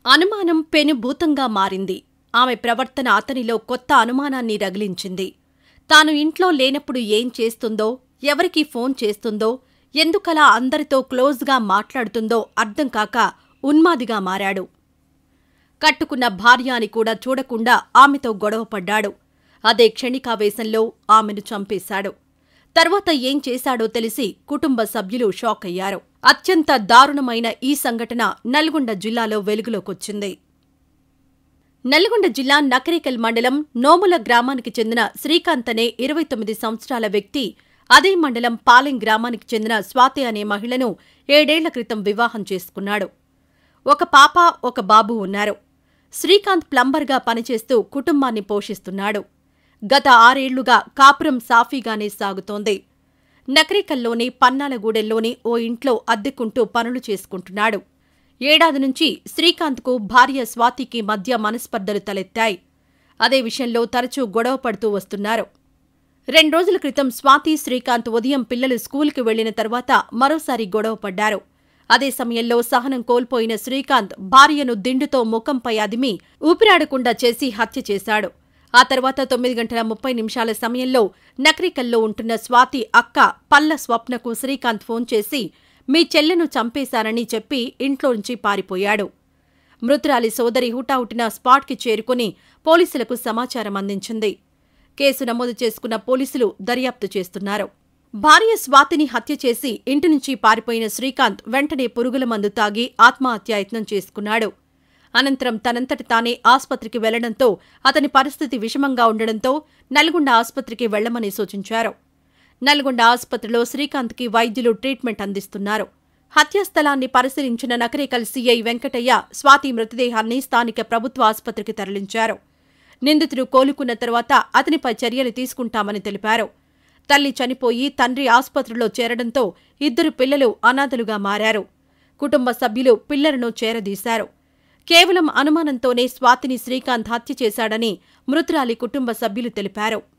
అనుమానం పెనుభూతంగా మారింది ఆమె ప్రవర్తన అతనిలో కొత్త అనుమానాన్ని రగిలించింది తాను ఇంట్లో లేనప్పుడు ఏం చేస్తుందో ఎవరికి ఫోన్ చేస్తుందో ఎందుకలా అందరితో క్లోజ్గా మాట్లాడుతుందో అర్థం కాక ఉన్మాదిగా మారాడు కట్టుకున్న భార్య అని కూడా చూడకుండా ఆమెతో గొడవపడ్డాడు అదే క్షణికావేశంలో ఆమెను చంపేశాడు తర్వాత ఏం చేశాడో తెలిసి కుటుంబ సభ్యులు షాక్ అయ్యారు అత్యంత దారుణమైన ఈ సంఘటన నల్గొండ జిల్లాలో వెలుగులోకొచ్చింది నల్గొండ జిల్లా నకరేకల్ మండలం నోముల గ్రామానికి చెందిన శ్రీకాంత్ అనే ఇరవై తొమ్మిది సంవత్సరాల వ్యక్తి అదే మండలం పాలెం గ్రామానికి చెందిన స్వాతి అనే మహిళను ఏడేళ్ల క్రితం వివాహం చేసుకున్నాడు ఒక పాప ఒక బాబు ఉన్నారు శ్రీకాంత్ ప్లంబర్గా పనిచేస్తూ కుటుంబాన్ని పోషిస్తున్నాడు గత ఆరేళ్లుగా కాపురం సాఫీగానే సాగుతోంది నకరికల్లోని పన్నాలగూడెంలోని ఓ ఇంట్లో అద్దెకుంటూ పనులు చేసుకుంటున్నాడు ఏడాది నుంచి శ్రీకాంత్కు భార్య స్వాతికి మధ్య మనస్పర్ధలు తలెత్తాయి అదే విషయంలో తరచూ గొడవ పడుతూ వస్తున్నారు రెండు రోజుల క్రితం స్వాతి శ్రీకాంత్ ఉదయం పిల్లలు స్కూల్కి వెళ్లిన తర్వాత మరోసారి గొడవ పడ్డారు అదే సమయంలో సహనం కోల్పోయిన శ్రీకాంత్ భార్యను దిండుతో ముఖంపై అదిమి ఊపిరాడకుండా చేసి హత్య చేశాడు ఆ తర్వాత తొమ్మిది గంటల ముప్పై నిమిషాల సమయంలో నకరికల్లో ఉంటున్న స్వాతి అక్క పల్ల స్వప్నకు శ్రీకాంత్ ఫోన్ చేసి మీ చెల్లెను చంపేశారని చెప్పి ఇంట్లోంచి పారిపోయాడు మృతురాలి సోదరి హుటాహుటిన స్పాట్కి చేరుకుని పోలీసులకు సమాచారం అందించింది కేసు నమోదు చేసుకున్న పోలీసులు దర్యాప్తు చేస్తున్నారు భార్య స్వాతిని హత్య చేసి ఇంటి నుంచి పారిపోయిన శ్రీకాంత్ వెంటనే పురుగుల మందు తాగి ఆత్మహత్యాయత్నం చేసుకున్నాడు అనంతరం తనంతటి తానే ఆస్పత్రికి వెళ్లడంతో అతని పరిస్థితి విషమంగా ఉండడంతో నల్గొండ ఆస్పత్రికి వెళ్లమని సూచించారు నల్గొండ ఆసుపత్రిలో శ్రీకాంత్కి వైద్యులు ట్రీట్మెంట్ అందిస్తున్నారు హత్యాస్థలాన్ని పరిశీలించిన నకరేకల్ సీఐ వెంకటయ్య స్వాతి మృతదేహాన్ని స్థానిక ప్రభుత్వ ఆసుపత్రికి తరలించారు నిందితుడు కోలుకున్న తర్వాత అతనిపై చర్యలు తీసుకుంటామని తెలిపారు తల్లి చనిపోయి తండ్రి ఆసుపత్రిలో చేరడంతో ఇద్దరు పిల్లలు అనాథలుగా మారారు కుటుంబ సభ్యులు పిల్లలను చేరదీశారు కేవలం అనుమానంతోనే స్వాతిని శ్రీకాంత్ హత్య చేశాడని మృతురాలి కుటుంబ సభ్యులు తెలిపారు